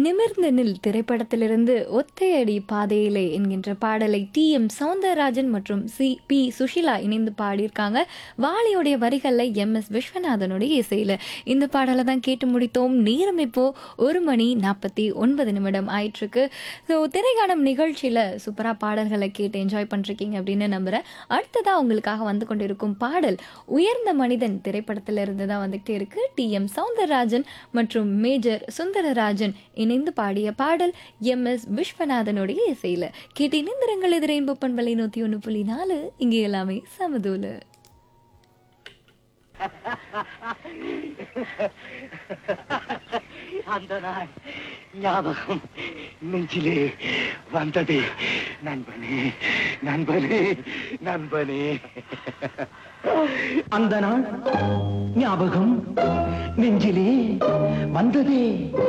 நிமிர்ந்த நில் திரைப்படத்திலிருந்து ஒத்தையடி பாதையிலே என்கின்ற பாடலை டி எம் சௌந்தரராஜன் மற்றும் சி பி சுஷிலா இணைந்து பாடியிருக்காங்க வாலியுடைய வரிகளில் எம் எஸ் விஸ்வநாதனுடைய இசையில் இந்த பாடலை தான் கேட்டு முடித்தோம் நேரம் இப்போ ஒரு மணி நாற்பத்தி ஒன்பது நிமிடம் ஆயிட்டிருக்கு ஸோ திரைக்காணும் நிகழ்ச்சியில் சூப்பராக பாடல்களை கேட்டு என்ஜாய் பண்ணிருக்கீங்க அப்படின்னு நம்புகிறேன் அடுத்ததாக உங்களுக்காக வந்து கொண்டிருக்கும் பாடல் உயர்ந்த மனிதன் திரைப்படத்தில் இருந்து தான் வந்துகிட்டே இருக்கு டி எம் சௌந்தரராஜன் மற்றும் மேஜர் சுந்தரராஜன் இணைந்து பாடிய பாடல் எம் எஸ் விஸ்வநாதனுடைய இசையில் கேட்டு இணைந்திரங்கள் எதிரே இன்ப பண்பலை நூற்றி ஒன்று புள்ளி நாலு இங்கே எல்லாமே சமதூல அந்த நாள் ஞாபகம் நெஞ்சிலே வந்தது நண்பனே நண்பனே நண்பனே அந்த நாள் ஞாபகம் நெஞ்சிலே வந்ததே